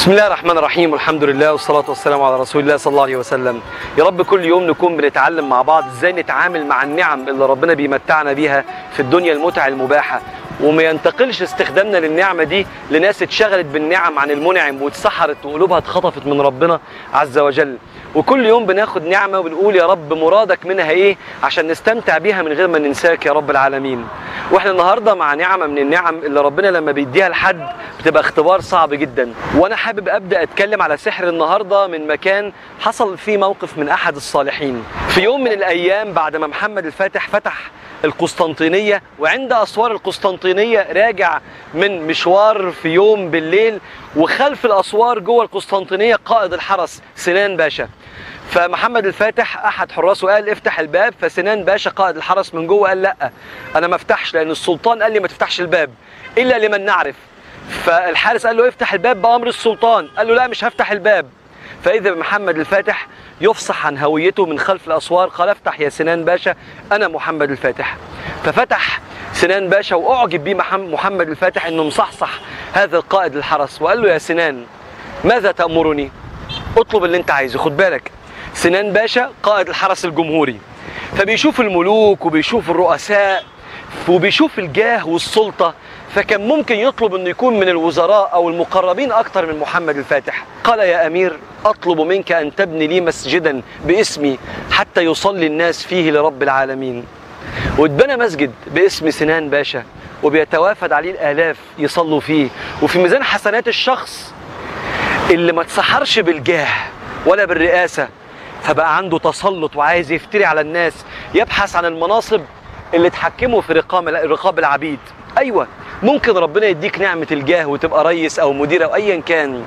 بسم الله الرحمن الرحيم والحمد لله والصلاة والسلام على رسول الله صلى الله عليه وسلم يا رب كل يوم نكون بنتعلم مع بعض ازاي نتعامل مع النعم اللي ربنا بيمتعنا بيها في الدنيا المتع المباحة وما ينتقلش استخدامنا للنعمة دي لناس اتشغلت بالنعم عن المنعم واتسحرت وقلوبها اتخطفت من ربنا عز وجل وكل يوم بناخد نعمة وبنقول يا رب مرادك منها ايه عشان نستمتع بيها من غير ما ننساك يا رب العالمين واحنا النهارده مع نعمة من النعم اللي ربنا لما بيديها لحد بتبقى اختبار صعب جدا وانا حابب ابدا اتكلم على سحر النهارده من مكان حصل فيه موقف من احد الصالحين في يوم من الايام بعد ما محمد الفاتح فتح القسطنطينية وعند أسوار القسطنطينية راجع من مشوار في يوم بالليل وخلف الأسوار جوه القسطنطينية قائد الحرس سنان باشا فمحمد الفاتح احد حراسه قال افتح الباب فسنان باشا قائد الحرس من جوه قال لا انا ما افتحش لان السلطان قال لي ما تفتحش الباب الا لمن نعرف فالحارس قال له افتح الباب بامر السلطان قال له لا مش هفتح الباب فاذا محمد الفاتح يفصح عن هويته من خلف الاسوار قال افتح يا سنان باشا انا محمد الفاتح ففتح سنان باشا واعجب بيه محمد الفاتح انه مصحصح هذا القائد الحرس وقال له يا سنان ماذا تامرني اطلب اللي انت عايزه خد بالك سنان باشا قائد الحرس الجمهوري فبيشوف الملوك وبيشوف الرؤساء وبيشوف الجاه والسلطة فكان ممكن يطلب انه يكون من الوزراء او المقربين اكتر من محمد الفاتح قال يا امير اطلب منك ان تبني لي مسجدا باسمي حتى يصلي الناس فيه لرب العالمين واتبنى مسجد باسم سنان باشا وبيتوافد عليه الالاف يصلوا فيه وفي ميزان حسنات الشخص اللي ما اتسحرش بالجاه ولا بالرئاسه فبقى عنده تسلط وعايز يفتري على الناس يبحث عن المناصب اللي تحكمه في رقاب رقاب العبيد ايوه ممكن ربنا يديك نعمه الجاه وتبقى ريس او مدير او ايا كان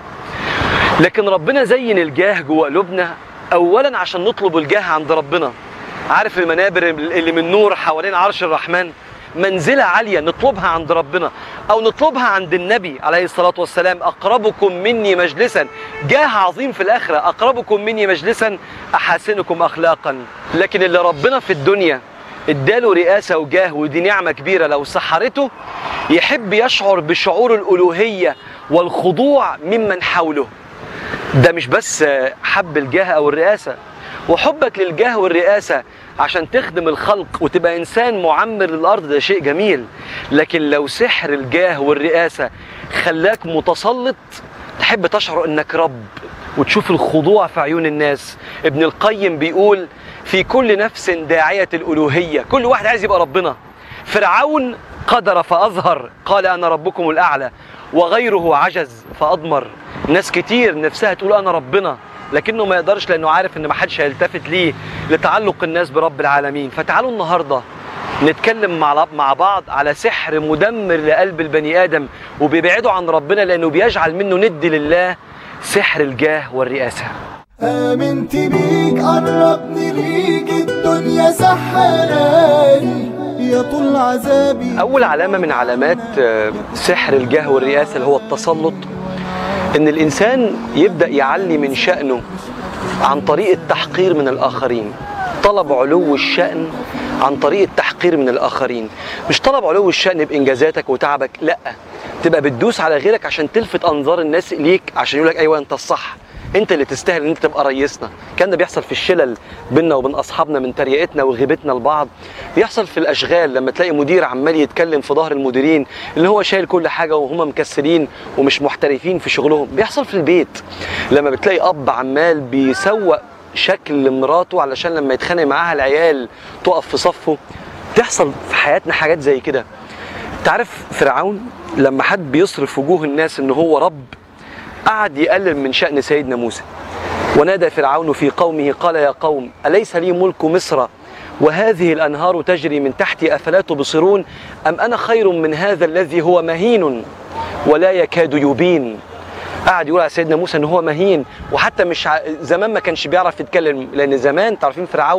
لكن ربنا زين الجاه جوه قلوبنا اولا عشان نطلب الجاه عند ربنا عارف المنابر اللي من نور حوالين عرش الرحمن منزلة عالية نطلبها عند ربنا أو نطلبها عند النبي عليه الصلاة والسلام أقربكم مني مجلسا جاه عظيم في الآخرة أقربكم مني مجلسا أحاسنكم أخلاقا لكن اللي ربنا في الدنيا اداله رئاسة وجاه ودي نعمة كبيرة لو سحرته يحب يشعر بشعور الألوهية والخضوع ممن حوله ده مش بس حب الجاه أو الرئاسة وحبك للجاه والرئاسة عشان تخدم الخلق وتبقى إنسان معمر للأرض ده شيء جميل لكن لو سحر الجاه والرئاسة خلاك متسلط تحب تشعر إنك رب وتشوف الخضوع في عيون الناس ابن القيم بيقول في كل نفس داعية الألوهية كل واحد عايز يبقى ربنا فرعون قدر فأظهر قال أنا ربكم الأعلى وغيره عجز فأضمر ناس كتير نفسها تقول أنا ربنا لكنه ما يقدرش لانه عارف ان ما حدش هيلتفت ليه لتعلق الناس برب العالمين فتعالوا النهارده نتكلم مع مع بعض على سحر مدمر لقلب البني ادم وبيبعده عن ربنا لانه بيجعل منه ند لله سحر الجاه والرئاسه آمنت بيك قربني ليك الدنيا سحراني يا طول عذابي اول علامه من علامات سحر الجاه والرئاسه اللي هو التسلط ان الانسان يبدا يعلي من شانه عن طريق التحقير من الاخرين طلب علو الشان عن طريق التحقير من الاخرين مش طلب علو الشان بانجازاتك وتعبك لا تبقى بتدوس على غيرك عشان تلفت انظار الناس ليك عشان يقول لك ايوه انت الصح انت اللي تستاهل ان انت تبقى رئيسنا كان ده بيحصل في الشلل بينا وبين اصحابنا من تريقتنا وغيبتنا لبعض بيحصل في الاشغال لما تلاقي مدير عمال يتكلم في ظهر المديرين اللي هو شايل كل حاجه وهم مكسرين ومش محترفين في شغلهم بيحصل في البيت لما بتلاقي اب عمال بيسوق شكل مراته علشان لما يتخانق معاها العيال تقف في صفه تحصل في حياتنا حاجات زي كده تعرف فرعون لما حد بيصرف وجوه الناس ان هو رب قعد يقلل من شأن سيدنا موسى ونادى فرعون في قومه قال يا قوم أليس لي ملك مصر وهذه الأنهار تجري من تحتي أفلا تبصرون أم أنا خير من هذا الذي هو مهين ولا يكاد يبين قعد يقول على سيدنا موسى ان هو مهين وحتى مش ع... زمان ما كانش بيعرف يتكلم لان زمان تعرفين فرعون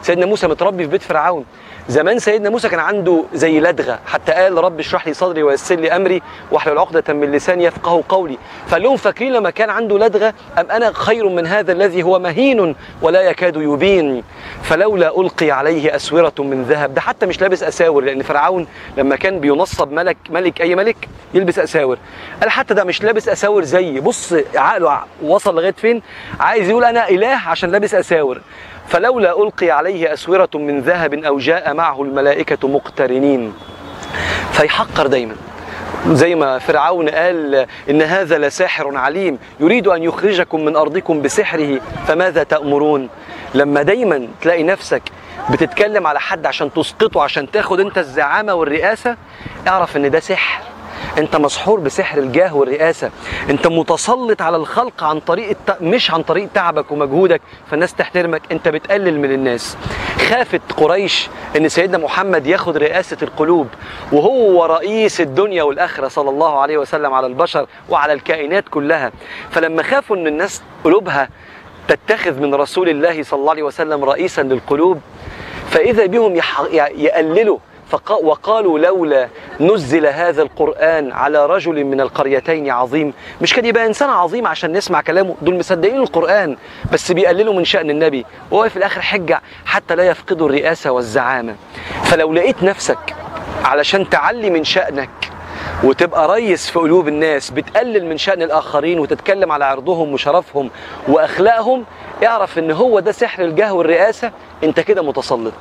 سيدنا موسى متربي في بيت فرعون زمان سيدنا موسى كان عنده زي لدغه حتى قال رب اشرح لي صدري ويسر لي امري واحلل عقده من لساني يفقهوا قولي فقال لهم فاكرين لما كان عنده لدغه ام انا خير من هذا الذي هو مهين ولا يكاد يبين فلولا القي عليه اسوره من ذهب ده حتى مش لابس اساور لان فرعون لما كان بينصب ملك ملك اي ملك يلبس اساور قال حتى ده مش لابس اساور زيي بص عقله وصل لغايه فين عايز يقول انا اله عشان لابس اساور فلولا القي عليه اسوره من ذهب او جاء معه الملائكه مقترنين فيحقر دايما زي ما فرعون قال ان هذا لساحر عليم يريد ان يخرجكم من ارضكم بسحره فماذا تامرون لما دايما تلاقي نفسك بتتكلم على حد عشان تسقطه عشان تاخد انت الزعامه والرئاسه اعرف ان ده سحر انت مسحور بسحر الجاه والرئاسه انت متسلط على الخلق عن طريق الت... مش عن طريق تعبك ومجهودك فالناس تحترمك انت بتقلل من الناس خافت قريش ان سيدنا محمد ياخد رئاسه القلوب وهو رئيس الدنيا والاخره صلى الله عليه وسلم على البشر وعلى الكائنات كلها فلما خافوا ان الناس قلوبها تتخذ من رسول الله صلى الله عليه وسلم رئيسا للقلوب فاذا بهم يح... يقللوا فق... وقالوا لولا نزل هذا القرآن على رجل من القريتين عظيم مش كان يبقى إنسان عظيم عشان نسمع كلامه دول مصدقين القرآن بس بيقللوا من شأن النبي وهو في الآخر حجة حتى لا يفقدوا الرئاسة والزعامة فلو لقيت نفسك علشان تعلي من شأنك وتبقى ريس في قلوب الناس بتقلل من شأن الآخرين وتتكلم على عرضهم وشرفهم وأخلاقهم اعرف ان هو ده سحر الجاه والرئاسة انت كده متسلط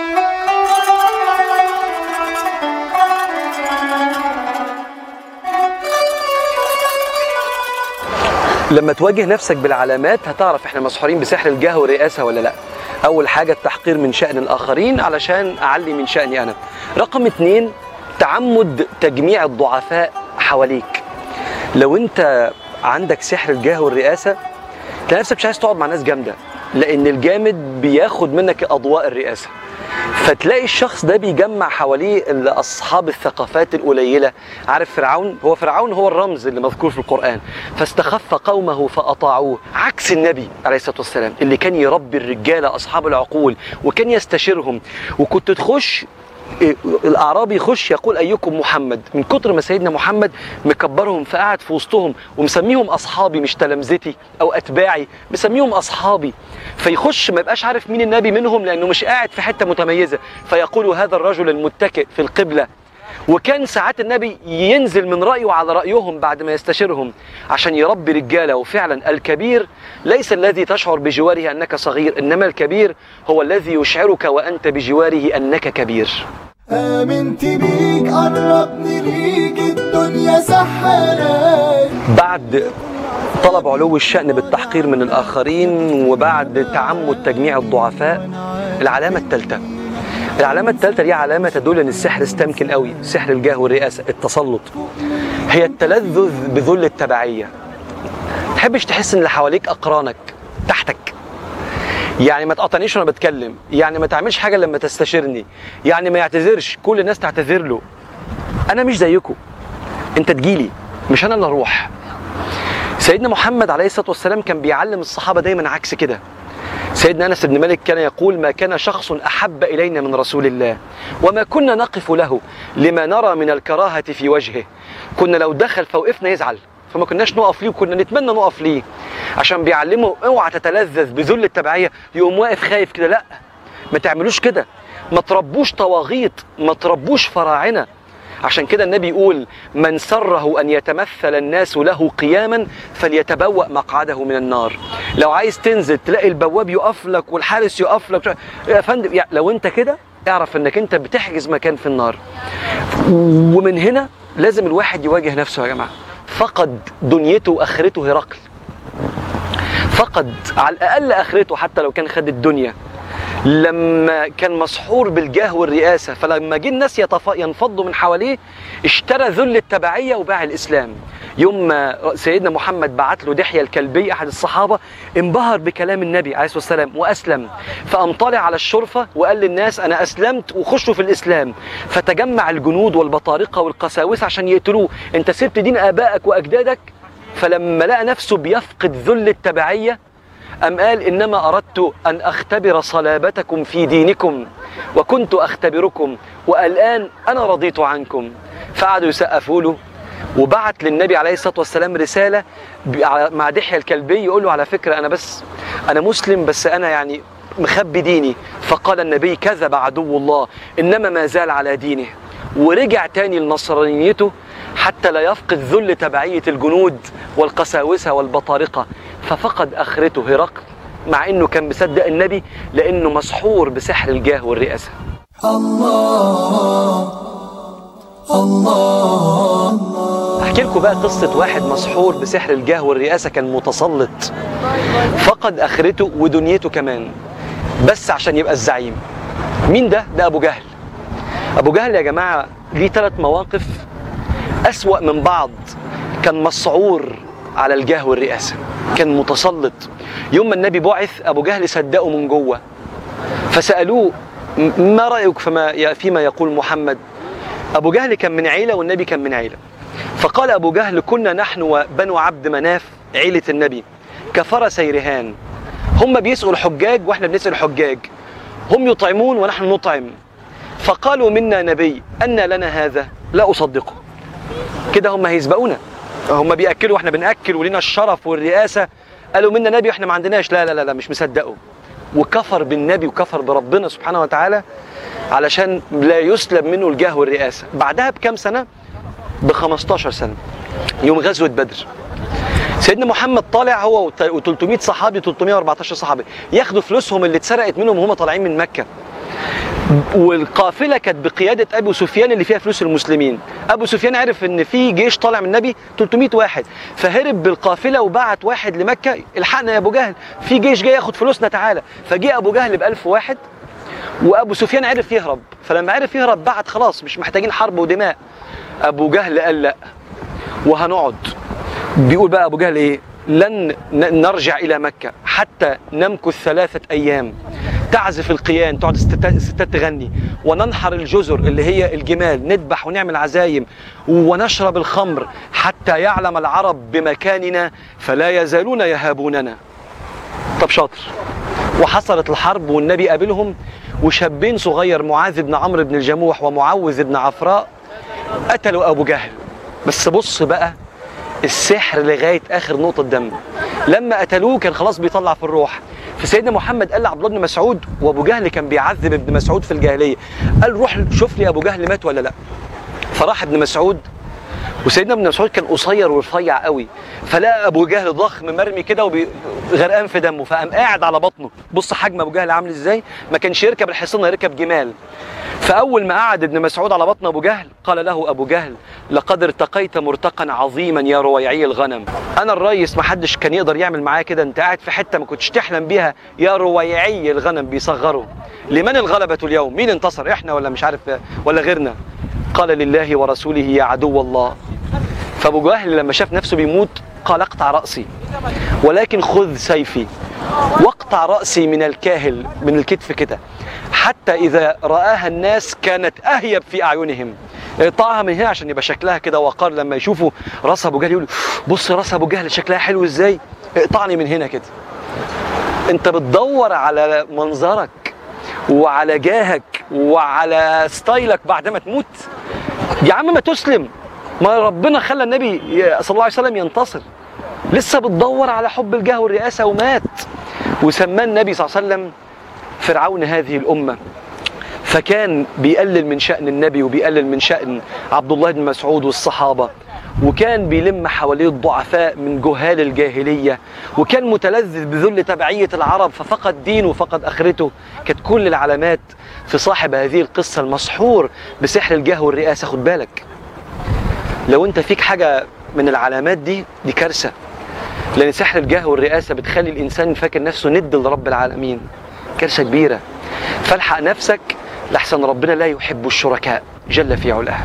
لما تواجه نفسك بالعلامات هتعرف احنا مسحورين بسحر الجاه والرئاسه ولا لا اول حاجه التحقير من شان الاخرين علشان اعلي من شاني انا رقم اتنين تعمد تجميع الضعفاء حواليك لو انت عندك سحر الجاه والرئاسه تلاقي نفسك مش عايز تقعد مع ناس جامده لان الجامد بياخد منك اضواء الرئاسه فتلاقي الشخص ده بيجمع حواليه اصحاب الثقافات القليله عارف فرعون هو فرعون هو الرمز اللي مذكور في القران فاستخف قومه فاطاعوه عكس النبي عليه الصلاه والسلام اللي كان يربي الرجاله اصحاب العقول وكان يستشيرهم وكنت تخش الاعرابي يخش يقول ايكم محمد من كتر ما سيدنا محمد مكبرهم فقعد في وسطهم ومسميهم اصحابي مش تلامذتي او اتباعي مسميهم اصحابي فيخش ما يبقاش عارف مين النبي منهم لانه مش قاعد في حته متميزه فيقول هذا الرجل المتكئ في القبله وكان ساعات النبي ينزل من رأيه على رأيهم بعد ما يستشيرهم عشان يربي رجاله وفعلا الكبير ليس الذي تشعر بجواره أنك صغير إنما الكبير هو الذي يشعرك وأنت بجواره أنك كبير آمنت بيك قربني ليك الدنيا سحراني بعد طلب علو الشأن بالتحقير من الآخرين وبعد تعمد تجميع الضعفاء العلامة الثالثة العلامة الثالثة دي علامة تدل أن السحر استمكن قوي سحر الجاه والرئاسة التسلط هي التلذذ بذل التبعية تحبش تحس ان اللي حواليك اقرانك تحتك يعني ما تقاطعنيش وانا بتكلم يعني ما تعملش حاجه لما تستشيرني يعني ما يعتذرش كل الناس تعتذر له انا مش زيكم انت تجيلي مش انا اللي اروح سيدنا محمد عليه الصلاه والسلام كان بيعلم الصحابه دايما عكس كده سيدنا انس بن مالك كان يقول ما كان شخص احب الينا من رسول الله وما كنا نقف له لما نرى من الكراهه في وجهه كنا لو دخل فوقفنا يزعل فما كناش نقف ليه وكنا نتمنى نقف ليه عشان بيعلمه اوعى تتلذذ بذل التبعيه يقوم واقف خايف كده لا ما تعملوش كده ما تربوش طواغيت ما تربوش فراعنه عشان كده النبي يقول من سره ان يتمثل الناس له قياما فليتبوأ مقعده من النار لو عايز تنزل تلاقي البواب يقف لك والحارس يقف لك يا فندم يعني لو انت كده اعرف انك انت بتحجز مكان في النار ومن هنا لازم الواحد يواجه نفسه يا جماعه فقد دنيته واخرته هرقل فقد على الاقل اخرته حتى لو كان خد الدنيا لما كان مسحور بالجاه والرئاسه فلما جه الناس يتف... ينفضوا من حواليه اشترى ذل التبعيه وباع الاسلام يوم ما سيدنا محمد بعت له دحيه الكلبي احد الصحابه انبهر بكلام النبي عليه الصلاه والسلام واسلم فقام طالع على الشرفه وقال للناس انا اسلمت وخشوا في الاسلام فتجمع الجنود والبطارقه والقساوسه عشان يقتلوه انت سبت دين ابائك واجدادك فلما لقى نفسه بيفقد ذل التبعيه أم قال إنما أردت أن أختبر صلابتكم في دينكم وكنت أختبركم والآن أنا رضيت عنكم فقعدوا يسقفوا له وبعت للنبي عليه الصلاة والسلام رسالة ب- على- مع دحية الكلبي يقول له على فكرة أنا بس أنا مسلم بس أنا يعني مخبي ديني فقال النبي كذب عدو الله إنما ما زال على دينه ورجع تاني لنصرانيته حتى لا يفقد ذل تبعية الجنود والقساوسة والبطارقة ففقد آخرته هرقل مع انه كان مصدق النبي لانه مسحور بسحر الجاه والرئاسه الله الله احكي لكم بقى قصه واحد مسحور بسحر الجاه والرئاسه كان متسلط فقد اخرته ودنيته كمان بس عشان يبقى الزعيم مين ده ده ابو جهل ابو جهل يا جماعه ليه ثلاث مواقف اسوا من بعض كان مسعور على الجاه والرئاسه كان متسلط يوم ما النبي بعث ابو جهل صدقه من جوه فسالوه م- ما رايك فيما فيما يقول محمد ابو جهل كان من عيله والنبي كان من عيله فقال ابو جهل كنا نحن وبنو عبد مناف عيله النبي كفرسي رهان هم بيسألوا الحجاج واحنا بنسأل الحجاج هم يطعمون ونحن نطعم فقالوا منا نبي أن لنا هذا لا أصدقه كده هم هيسبقونا هم بيأكلوا واحنا بنأكل ولينا الشرف والرئاسة قالوا منا نبي واحنا ما عندناش لا لا لا, لا مش مصدقه وكفر بالنبي وكفر بربنا سبحانه وتعالى علشان لا يسلب منه الجاه والرئاسة بعدها بكام سنة ب 15 سنة يوم غزوة بدر سيدنا محمد طالع هو و300 صحابي 314 صحابي ياخدوا فلوسهم اللي اتسرقت منهم وهم طالعين من مكة والقافله كانت بقياده ابو سفيان اللي فيها فلوس المسلمين ابو سفيان عرف ان في جيش طالع من النبي 300 واحد فهرب بالقافله وبعت واحد لمكه الحقنا يا ابو جهل في جيش جاي ياخد فلوسنا تعالى فجاء ابو جهل ب 1000 واحد وابو سفيان عرف يهرب فلما عرف يهرب بعت خلاص مش محتاجين حرب ودماء ابو جهل قال لا وهنقعد بيقول بقى ابو جهل ايه لن ن- نرجع الى مكه حتى نمكث ثلاثه ايام تعزف القيان تقعد الستات الستات تغني وننحر الجزر اللي هي الجمال نذبح ونعمل عزايم ونشرب الخمر حتى يعلم العرب بمكاننا فلا يزالون يهابوننا طب شاطر وحصلت الحرب والنبي قابلهم وشابين صغير معاذ بن عمرو بن الجموح ومعوذ بن عفراء قتلوا ابو جهل بس بص بقى السحر لغايه اخر نقطه دم لما قتلوه كان خلاص بيطلع في الروح فسيدنا محمد قال لعبد الله بن مسعود وابو جهل كان بيعذب ابن مسعود في الجاهليه قال روح شوف لي ابو جهل مات ولا لا فراح ابن مسعود وسيدنا ابن مسعود كان قصير ورفيع قوي فلقى ابو جهل ضخم مرمي كده وغرقان في دمه فقام قاعد على بطنه بص حجم ابو جهل عامل ازاي ما كانش يركب الحصان يركب جمال فاول ما قعد ابن مسعود على بطن ابو جهل قال له ابو جهل لقد ارتقيت مرتقا عظيما يا رويعي الغنم انا الريس ما حدش كان يقدر يعمل معايا كده انت قاعد في حته ما كنتش تحلم بيها يا رويعي الغنم بيصغروا لمن الغلبه اليوم مين انتصر احنا ولا مش عارف ولا غيرنا قال لله ورسوله يا عدو الله فابو جهل لما شاف نفسه بيموت قال اقطع راسي ولكن خذ سيفي واقطع راسي من الكاهل من الكتف كده حتى اذا راها الناس كانت اهيب في اعينهم اقطعها من هنا عشان يبقى شكلها كده وقار لما يشوفوا راس ابو جهل يقولوا بص راس ابو جهل شكلها حلو ازاي اقطعني من هنا كده انت بتدور على منظرك وعلى جاهك وعلى ستايلك بعد ما تموت يا عم ما تسلم ما ربنا خلى النبي صلى الله عليه وسلم ينتصر لسه بتدور على حب الجاه والرئاسه ومات وسماه النبي صلى الله عليه وسلم فرعون هذه الامه فكان بيقلل من شأن النبي وبيقلل من شأن عبد الله بن مسعود والصحابة وكان بيلم حواليه الضعفاء من جهال الجاهلية وكان متلذذ بذل تبعية العرب ففقد دينه وفقد آخرته كانت كل العلامات في صاحب هذه القصة المسحور بسحر الجاه والرئاسة خد بالك لو انت فيك حاجة من العلامات دي دي كارثة لأن سحر الجاه والرئاسة بتخلي الإنسان فاكر نفسه ند لرب العالمين كارثة كبيرة فالحق نفسك لحسن ربنا لا يحب الشركاء جل في علاه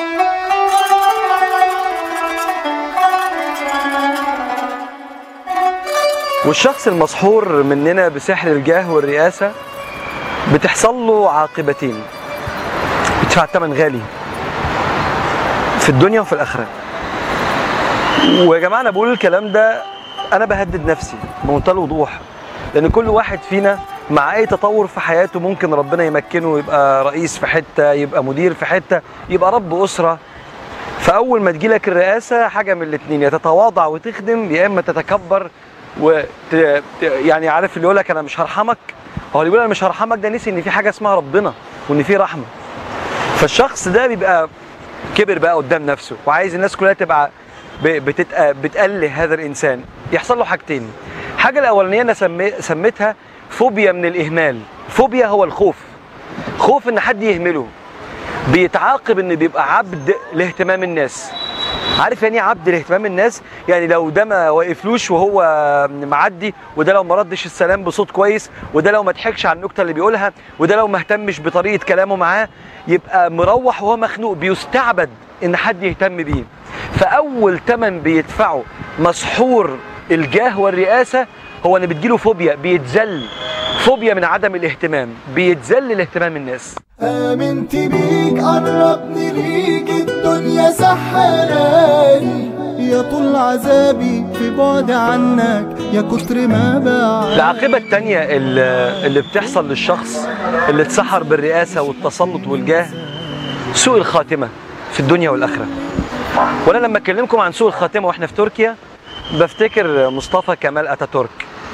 والشخص المسحور مننا بسحر الجاه والرئاسة بتحصل له عاقبتين بيدفع ثمن غالي في الدنيا وفي الآخرة ويا جماعة أنا بقول الكلام ده أنا بهدد نفسي بمنتهى الوضوح لان كل واحد فينا مع اي تطور في حياته ممكن ربنا يمكنه يبقى رئيس في حته يبقى مدير في حته يبقى رب اسره فاول ما تجيلك الرئاسه حاجه من الاثنين يا تتواضع وتخدم يا اما تتكبر وت... ت- يعني عارف اللي يقول لك انا مش هرحمك هو اللي بيقول انا مش هرحمك ده نسي ان في حاجه اسمها ربنا وان في رحمه فالشخص ده بيبقى كبر بقى قدام نفسه وعايز الناس كلها تبقى ب- بتتق... بتأله هذا الانسان يحصل له حاجتين الحاجه الاولانيه انا سمي... سميتها فوبيا من الاهمال فوبيا هو الخوف خوف ان حد يهمله بيتعاقب ان بيبقى عبد لاهتمام الناس عارف يعني ايه عبد لاهتمام الناس يعني لو ده ما وقفلوش وهو معدي وده لو ما ردش السلام بصوت كويس وده لو ما ضحكش على النكته اللي بيقولها وده لو ما اهتمش بطريقه كلامه معاه يبقى مروح وهو مخنوق بيستعبد ان حد يهتم بيه فاول ثمن بيدفعه مسحور الجاه والرئاسه هو ان بتجيله فوبيا بيتذل فوبيا من عدم الاهتمام بيتذل لاهتمام الناس آمنت بيك قربني ليك الدنيا سحراني يا طول عذابي في بعد عنك يا كتر ما بعاني العاقبة التانية اللي اللي بتحصل للشخص اللي اتسحر بالرئاسة والتسلط والجاه سوء الخاتمة في الدنيا والآخرة وأنا لما أكلمكم عن سوء الخاتمة وإحنا في تركيا بفتكر مصطفى كمال أتاتورك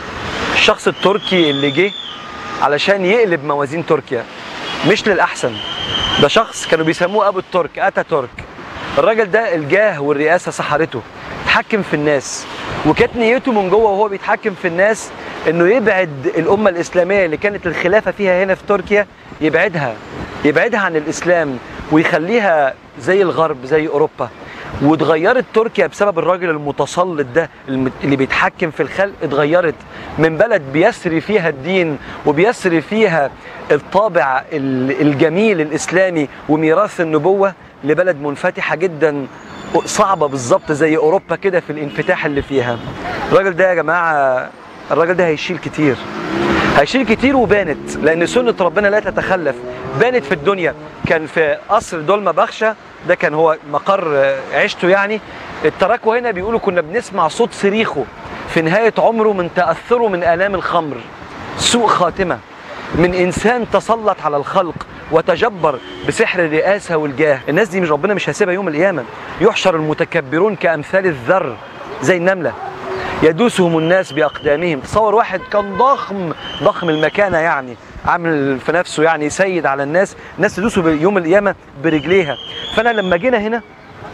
الشخص التركي اللي جه علشان يقلب موازين تركيا مش للأحسن ده شخص كانوا بيسموه أبو الترك أتاتورك الراجل ده الجاه والرئاسة سحرته اتحكم في الناس وكانت نيته من جوه وهو بيتحكم في الناس انه يبعد الامه الاسلاميه اللي كانت الخلافه فيها هنا في تركيا يبعدها يبعدها عن الاسلام ويخليها زي الغرب زي اوروبا واتغيرت تركيا بسبب الراجل المتسلط ده الم- اللي بيتحكم في الخلق اتغيرت من بلد بيسري فيها الدين وبيسري فيها الطابع ال- الجميل الاسلامي وميراث النبوه لبلد منفتحه جدا صعبه بالظبط زي اوروبا كده في الانفتاح اللي فيها الراجل ده يا جماعه الراجل ده هيشيل كتير هيشيل كتير وبانت لان سنه ربنا لا تتخلف بانت في الدنيا كان في قصر دولما بخشة ده كان هو مقر آه، عيشته يعني التراكوة هنا بيقولوا كنا بنسمع صوت صريخه في نهاية عمره من تأثره من آلام الخمر سوء خاتمة من إنسان تسلط على الخلق وتجبر بسحر الرئاسة والجاه الناس دي مش ربنا مش هيسيبها يوم القيامة يحشر المتكبرون كأمثال الذر زي النملة يدوسهم الناس باقدامهم تصور واحد كان ضخم ضخم المكانه يعني عامل في نفسه يعني سيد على الناس الناس تدوسه يوم القيامه برجليها فانا لما جينا هنا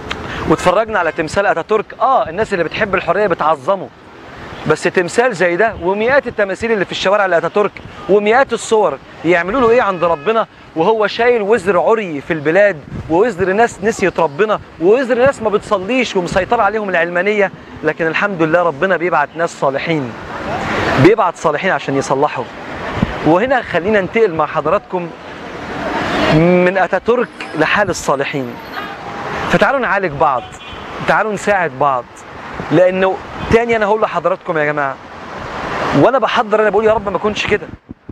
واتفرجنا على تمثال اتاتورك اه الناس اللي بتحب الحريه بتعظمه بس تمثال زي ده ومئات التماثيل اللي في الشوارع لاتاتورك ومئات الصور يعملوا له ايه عند ربنا وهو شايل وزر عري في البلاد ووزر ناس نسيت ربنا ووزر ناس ما بتصليش ومسيطره عليهم العلمانيه لكن الحمد لله ربنا بيبعت ناس صالحين بيبعت صالحين عشان يصلحوا وهنا خلينا ننتقل مع حضراتكم من اتاتورك لحال الصالحين فتعالوا نعالج بعض تعالوا نساعد بعض لانه تاني انا هقول لحضراتكم يا جماعه وانا بحضر انا بقول يا رب ما اكونش كده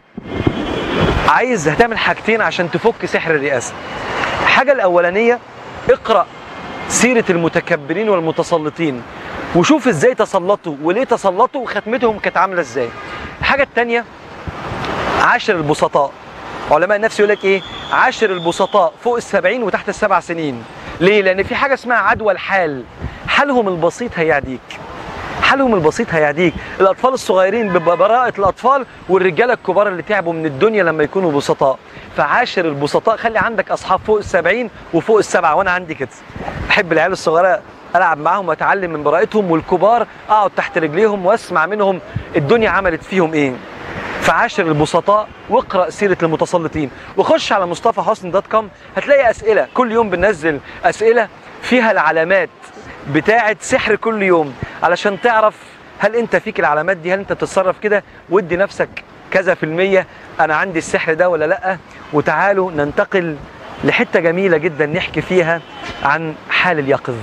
عايز هتعمل حاجتين عشان تفك سحر الرئاسه الحاجه الاولانيه اقرا سيره المتكبرين والمتسلطين وشوف ازاي تسلطوا وليه تسلطوا وختمتهم كانت عامله ازاي الحاجه الثانيه عاشر البسطاء علماء النفس يقول لك ايه عاشر البسطاء فوق السبعين وتحت السبع سنين ليه لان في حاجه اسمها عدوى الحال حالهم البسيط هيعديك حالهم البسيط هيعديك الاطفال الصغيرين ببراءه الاطفال والرجاله الكبار اللي تعبوا من الدنيا لما يكونوا بسطاء فعاشر البسطاء خلي عندك اصحاب فوق السبعين وفوق السبعه وانا عندي كده احب العيال الصغيره العب معاهم واتعلم من براءتهم والكبار اقعد تحت رجليهم واسمع منهم الدنيا عملت فيهم ايه فعاشر البسطاء واقرا سيره المتسلطين وخش على مصطفى حسن دوت كوم هتلاقي اسئله كل يوم بننزل اسئله فيها العلامات بتاعه سحر كل يوم علشان تعرف هل انت فيك العلامات دي هل انت بتتصرف كده وادي نفسك كذا في المية انا عندي السحر ده ولا لا وتعالوا ننتقل لحته جميله جدا نحكي فيها عن حال اليقظ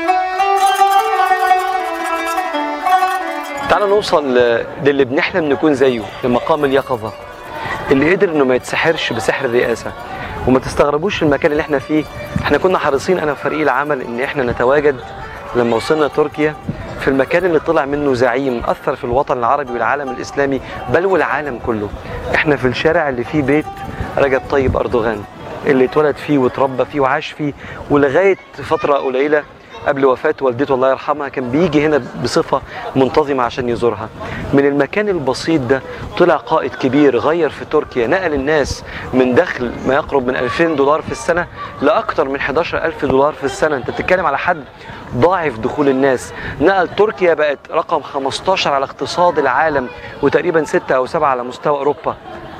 تعالوا نوصل ل- للي بنحلم نكون زيه لمقام اليقظة اللي قدر انه ما يتسحرش بسحر الرئاسة وما تستغربوش المكان اللي احنا فيه احنا كنا حريصين انا وفريق العمل ان احنا نتواجد لما وصلنا تركيا في المكان اللي طلع منه زعيم اثر في الوطن العربي والعالم الاسلامي بل والعالم كله احنا في الشارع اللي فيه بيت رجب طيب اردوغان اللي اتولد فيه واتربى فيه وعاش فيه ولغايه فتره قليله قبل وفاة والدته الله يرحمها كان بيجي هنا بصفة منتظمة عشان يزورها من المكان البسيط ده طلع قائد كبير غير في تركيا نقل الناس من دخل ما يقرب من 2000 دولار في السنة لأكثر من 11000 دولار في السنة انت بتتكلم على حد ضاعف دخول الناس نقل تركيا بقت رقم 15 على اقتصاد العالم وتقريبا 6 أو 7 على مستوى أوروبا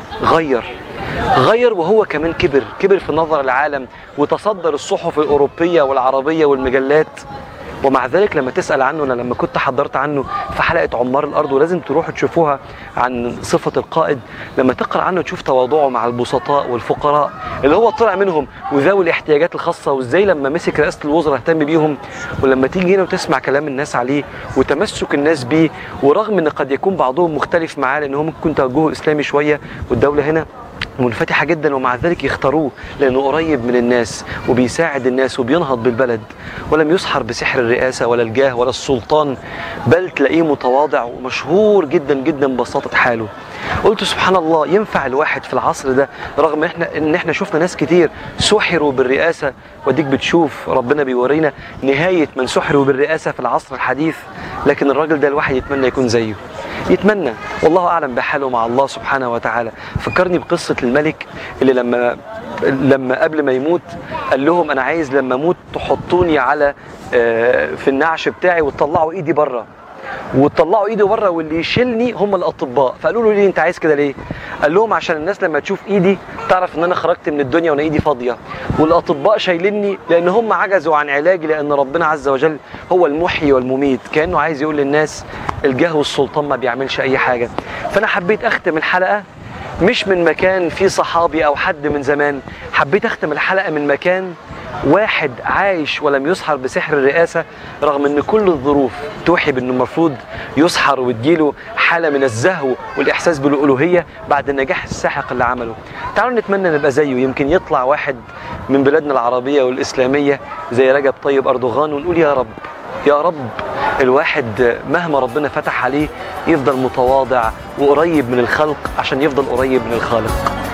غير غير وهو كمان كبر كبر في نظر العالم وتصدر الصحف الأوروبية والعربية والمجلات ومع ذلك لما تسأل عنه أنا لما كنت حضرت عنه في حلقة عمار الأرض ولازم تروحوا تشوفوها عن صفة القائد لما تقرأ عنه تشوف تواضعه مع البسطاء والفقراء اللي هو طلع منهم وذوي الاحتياجات الخاصة وازاي لما مسك رئاسة الوزراء اهتم بيهم ولما تيجي هنا وتسمع كلام الناس عليه وتمسك الناس بيه ورغم ان قد يكون بعضهم مختلف معاه لان هو ممكن يكون توجهه اسلامي شوية والدولة هنا منفتحة جدا ومع ذلك يختاروه لأنه قريب من الناس وبيساعد الناس وبينهض بالبلد ولم يسحر بسحر الرئاسة ولا الجاه ولا السلطان بل تلاقيه متواضع ومشهور جدا جدا ببساطة حاله قلت سبحان الله ينفع الواحد في العصر ده رغم احنا ان احنا شفنا ناس كتير سحروا بالرئاسة وديك بتشوف ربنا بيورينا نهاية من سحروا بالرئاسة في العصر الحديث لكن الراجل ده الواحد يتمنى يكون زيه يتمنى والله اعلم بحاله مع الله سبحانه وتعالى فكرني بقصه الملك اللي لما لما قبل ما يموت قال لهم انا عايز لما اموت تحطوني على آه، في النعش بتاعي وتطلعوا ايدي بره وتطلعوا ايدي بره واللي يشيلني هم الاطباء فقالوا له ليه انت عايز كده ليه قال لهم عشان الناس لما تشوف ايدي تعرف ان انا خرجت من الدنيا وانا ايدي فاضيه والاطباء شايليني لان هم عجزوا عن علاجي لان ربنا عز وجل هو المحيي والمميت كانه عايز يقول للناس الجاه والسلطان ما بيعملش اي حاجه فانا حبيت اختم الحلقه مش من مكان فيه صحابي او حد من زمان حبيت اختم الحلقه من مكان واحد عايش ولم يسحر بسحر الرئاسة رغم ان كل الظروف توحي بانه المفروض يسحر وتجيله حالة من الزهو والاحساس بالالوهية بعد النجاح الساحق اللي عمله تعالوا نتمنى نبقى زيه يمكن يطلع واحد من بلادنا العربية والاسلامية زي رجب طيب اردوغان ونقول يا رب يا رب الواحد مهما ربنا فتح عليه يفضل متواضع وقريب من الخلق عشان يفضل قريب من الخالق